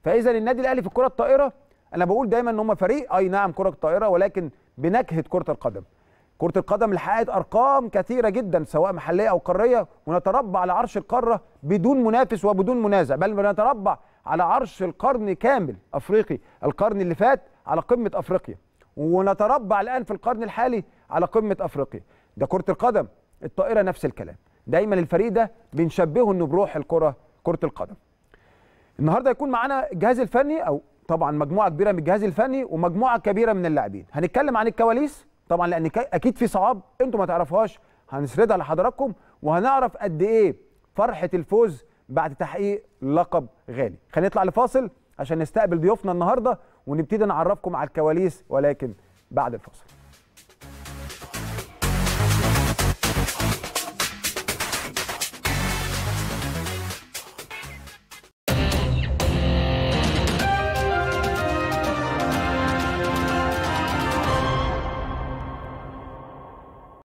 فاذا النادي الاهلي في الكره الطائره انا بقول دايما ان هم فريق اي نعم كره الطائره ولكن بنكهه كره القدم كرة القدم اللي حققت أرقام كثيرة جدا سواء محلية أو قارية ونتربع على عرش القارة بدون منافس وبدون منازع بل بنتربع على عرش القرن كامل أفريقي القرن اللي فات على قمة أفريقيا ونتربع الآن في القرن الحالي على قمة أفريقيا ده كرة القدم الطائرة نفس الكلام دايما الفريق ده بنشبهه انه بروح الكرة كرة القدم النهارده هيكون معانا الجهاز الفني او طبعا مجموعه كبيره من الجهاز الفني ومجموعه كبيره من اللاعبين هنتكلم عن الكواليس طبعا لان كا- اكيد في صعاب انتم ما تعرفوهاش هنسردها لحضراتكم وهنعرف قد ايه فرحه الفوز بعد تحقيق لقب غالي خلينا نطلع لفاصل عشان نستقبل ضيوفنا النهارده ونبتدي نعرفكم على الكواليس ولكن بعد الفاصل